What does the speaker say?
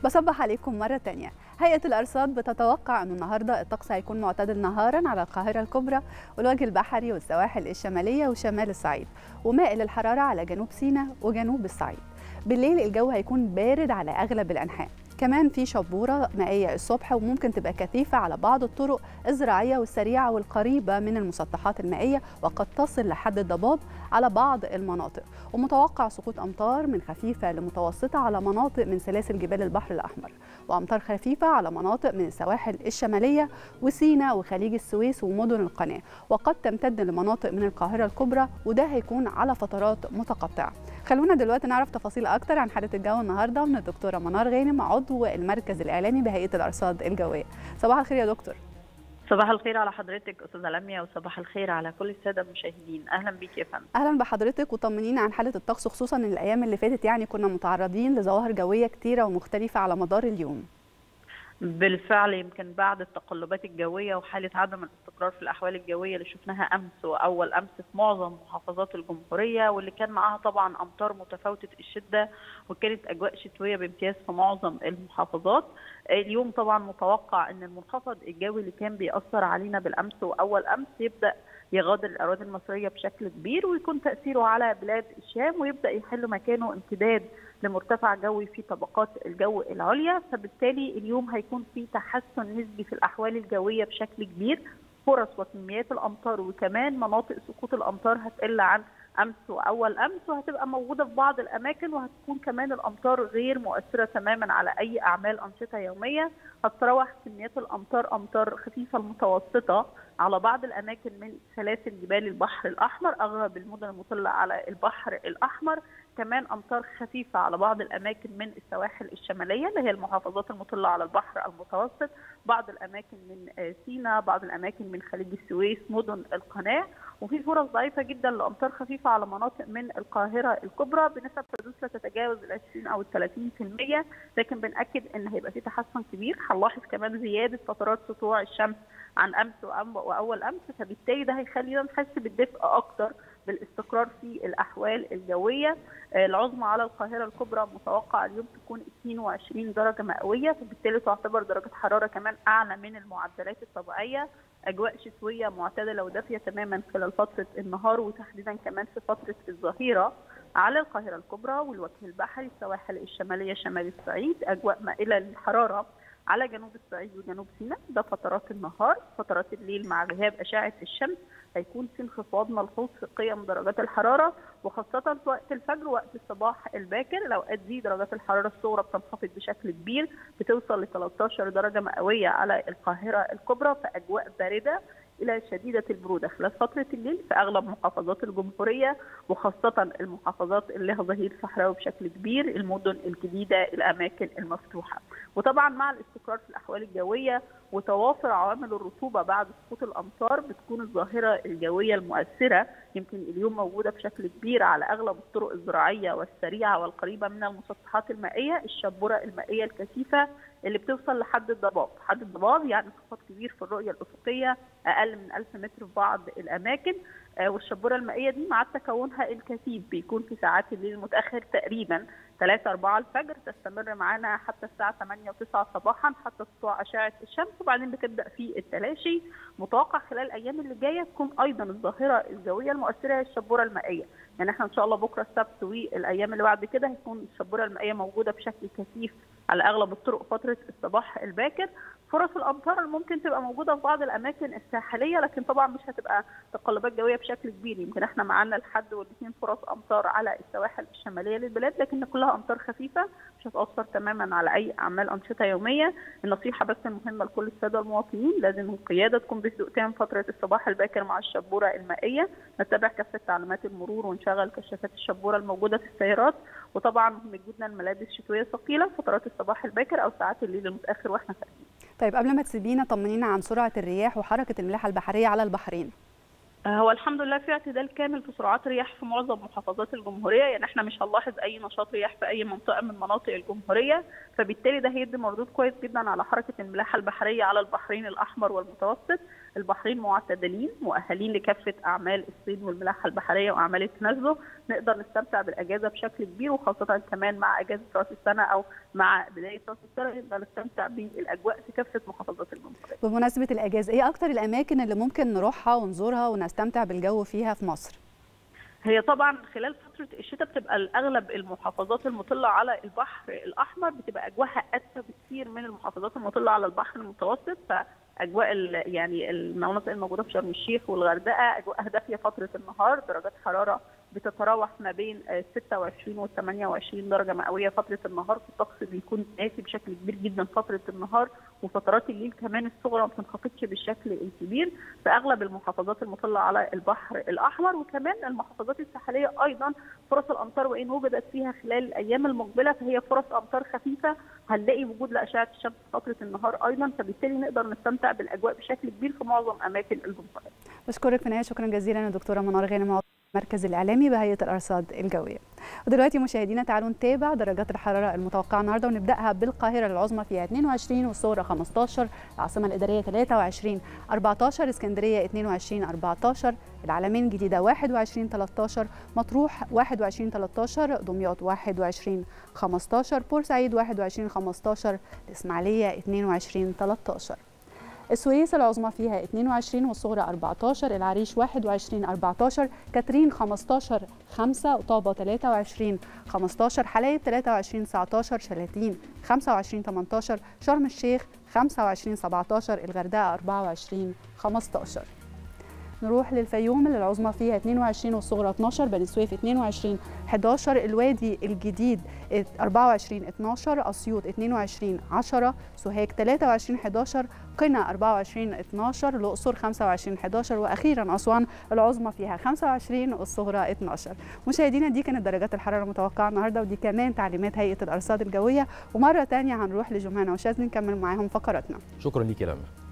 بصبح عليكم مرة تانية هيئة الأرصاد بتتوقع أن النهاردة الطقس هيكون معتدل نهارا على القاهرة الكبرى والوجه البحري والسواحل الشمالية وشمال الصعيد ومائل الحرارة على جنوب سيناء وجنوب الصعيد بالليل الجو هيكون بارد على أغلب الأنحاء كمان في شبورة مائية الصبح وممكن تبقى كثيفة على بعض الطرق الزراعية والسريعة والقريبة من المسطحات المائية وقد تصل لحد الضباب على بعض المناطق ومتوقع سقوط أمطار من خفيفة لمتوسطة على مناطق من سلاسل جبال البحر الأحمر وأمطار خفيفة على مناطق من السواحل الشمالية وسيناء وخليج السويس ومدن القناة وقد تمتد لمناطق من القاهرة الكبرى وده هيكون على فترات متقطعة خلونا دلوقتي نعرف تفاصيل أكتر عن حالة الجو النهاردة من الدكتورة منار غانم عضو المركز الإعلامي بهيئة الأرصاد الجوية صباح الخير يا دكتور صباح الخير على حضرتك استاذه لميا وصباح الخير على كل الساده المشاهدين اهلا بيك يا فندم اهلا بحضرتك وطمنينا عن حاله الطقس خصوصا ان الايام اللي فاتت يعني كنا متعرضين لظواهر جويه كتيره ومختلفه على مدار اليوم بالفعل يمكن بعد التقلبات الجويه وحاله عدم الاستقرار في الاحوال الجويه اللي شفناها امس واول امس في معظم محافظات الجمهوريه واللي كان معاها طبعا امطار متفاوته الشده وكانت اجواء شتويه بامتياز في معظم المحافظات اليوم طبعا متوقع ان المنخفض الجوي اللي كان بيأثر علينا بالامس واول امس يبدا يغادر الاراضي المصريه بشكل كبير ويكون تاثيره على بلاد الشام ويبدا يحل مكانه امتداد لمرتفع جوي في طبقات الجو العليا فبالتالي اليوم هيكون في تحسن نسبي في الاحوال الجويه بشكل كبير فرص وكميات الامطار وكمان مناطق سقوط الامطار هتقل عن امس واول امس وهتبقى موجوده في بعض الاماكن وهتكون كمان الامطار غير مؤثره تماما على اي اعمال انشطه يوميه هتتراوح كميات الامطار امطار خفيفه المتوسطه على بعض الاماكن من سلاسل جبال البحر الاحمر اغلب المدن المطله على البحر الاحمر كمان امطار خفيفه على بعض الاماكن من السواحل الشماليه اللي هي المحافظات المطله على البحر المتوسط بعض الاماكن من سيناء بعض الاماكن من خليج السويس مدن القناه وفي فرص ضعيفه جدا لامطار خفيفه على مناطق من القاهره الكبرى بنسب حدوث لا تتجاوز ال 20 او ال 30% لكن بناكد ان هيبقى في تحسن كبير هنلاحظ كمان زياده فترات سطوع الشمس عن امس واول امس فبالتالي ده هيخلينا نحس بالدفء اكتر بالاستقرار في الاحوال الجويه العظمى على القاهره الكبرى متوقع اليوم تكون 22 درجه مئويه فبالتالي تعتبر درجه حراره كمان اعلى من المعدلات الطبيعيه اجواء شتويه معتدله ودافيه تماما خلال فتره النهار وتحديدا كمان في فتره الظهيره على القاهره الكبرى والوجه البحري السواحل الشماليه شمال الصعيد اجواء مائله للحراره على جنوب الصعيد وجنوب سيناء ده فترات النهار فترات الليل مع غياب اشعه الشمس هيكون في انخفاض ملحوظ في قيم درجات الحراره وخاصه في وقت الفجر وقت الصباح الباكر الاوقات دي درجات الحراره الصغرى بتنخفض بشكل كبير بتوصل ل 13 درجه مئويه على القاهره الكبرى في اجواء بارده الى شديده البروده خلال فتره الليل في اغلب محافظات الجمهوريه وخاصه المحافظات اللي لها ظهير صحراوي بشكل كبير المدن الجديده الاماكن المفتوحه وطبعا مع الاستقرار في الاحوال الجويه وتوافر عوامل الرطوبه بعد سقوط الامطار بتكون الظاهره الجويه المؤثره يمكن اليوم موجوده بشكل كبير على اغلب الطرق الزراعيه والسريعه والقريبه من المسطحات المائيه الشبوره المائيه الكثيفه اللي بتوصل لحد الضباب، حد الضباب يعني انخفاض كبير في الرؤيه الافقيه اقل من 1000 متر في بعض الاماكن والشبوره المائيه دي مع تكونها الكثيف بيكون في ساعات الليل المتاخر تقريبا 3 4 الفجر تستمر معانا حتى الساعه 8 و9 صباحا حتى سطوع اشعه الشمس وبعدين بتبدا في التلاشي متوقع خلال الايام اللي جايه تكون ايضا الظاهره الجويه المؤثره هي الشبوره المائيه يعني احنا ان شاء الله بكره السبت والايام اللي بعد كده هتكون الشبوره المائيه موجوده بشكل كثيف على اغلب الطرق فتره الصباح الباكر فرص الامطار اللي ممكن تبقى موجوده في بعض الاماكن الساحليه لكن طبعا مش هتبقى تقلبات جويه بشكل كبير يمكن احنا معانا الحد والاثنين فرص امطار على السواحل الشماليه للبلاد لكن كلها امطار خفيفه مش هتاثر تماما على اي اعمال انشطه يوميه النصيحه بس المهمه لكل الساده المواطنين لازم القياده تكون بهدوء تام فتره الصباح الباكر مع الشبوره المائيه نتبع كافه تعليمات المرور ونشغل كشافات الشبوره الموجوده في السيارات وطبعا مهم جدا ملابس شتويه ثقيله فترات الصباح الباكر او ساعات الليل المتاخر واحنا خارجين طيب قبل ما تسيبينا طمنينا عن سرعه الرياح وحركه الملاحه البحريه على البحرين هو الحمد لله في اعتدال كامل في سرعات الرياح في معظم محافظات الجمهوريه يعني احنا مش هنلاحظ اي نشاط رياح في اي منطقه من مناطق الجمهوريه فبالتالي ده هيدي مردود كويس جدا على حركه الملاحه البحريه على البحرين الاحمر والمتوسط البحرين معتدلين مؤهلين لكافه اعمال الصيد والملاحه البحريه واعمال التنزه نقدر نستمتع بالاجازه بشكل كبير وخاصه كمان مع اجازه راس السنه او مع بدايه راس السنه نقدر نستمتع بالاجواء في كافه محافظات الجمهوريه. بمناسبه الاجازه ايه اكتر الاماكن اللي ممكن نروحها ونزورها ونستمتع بالجو فيها في مصر؟ هي طبعا خلال فتره الشتاء بتبقى الاغلب المحافظات المطله على البحر الاحمر بتبقى اجواءها ادفى بكثير من المحافظات المطله على البحر المتوسط فاجواء يعني المناطق الموجوده في شرم الشيخ والغردقه اجواءها دافيه فتره النهار درجات حراره بتتراوح ما بين 26 و 28 درجه مئويه فتره النهار الطقس بيكون قاسي بشكل كبير جدا فتره النهار وفترات الليل كمان الصغرى ما بتنخفضش بالشكل الكبير في اغلب المحافظات المطله على البحر الاحمر وكمان المحافظات الساحليه ايضا فرص الامطار وان وجدت فيها خلال الايام المقبله فهي فرص امطار خفيفه هنلاقي وجود لاشعه الشمس فتره النهار ايضا فبالتالي نقدر نستمتع بالاجواء بشكل كبير في معظم اماكن الجمهوريه. بشكرك في النهايه شكرا جزيلا دكتوره منار غانم المركز الإعلامي بهيئة الأرصاد الجوية ودلوقتي مشاهدينا تعالوا نتابع درجات الحرارة المتوقعة النهاردة ونبدأها بالقاهرة العظمى فيها 22 والصغرى 15 العاصمة الإدارية 23 14 اسكندرية 22 14 العلمين جديدة 21 13 مطروح 21 13 دمياط 21 15 بورسعيد 21 15 الإسماعيلية 22 13 السويس العظمى فيها 22 والصغرى 14 العريش 21 14 كاترين 15 5 طابة 23 15 حلايب 23 19 شلاتين 25 18 شرم الشيخ 25 17 الغردقة 24 15 نروح للفيوم اللي العظمى فيها 22 والصغرى 12 بني سويف 22 11 الوادي الجديد 24 12 اسيوط 22 10 سوهاج 23 11 قنا 24 12 الاقصر 25 11 واخيرا اسوان العظمى فيها 25 والصغرى 12 مشاهدينا دي كانت درجات الحراره المتوقعه النهارده ودي كمان تعليمات هيئه الارصاد الجويه ومره ثانيه هنروح لجمانه وشاذلي نكمل معاهم فقراتنا شكرا ليك يا لما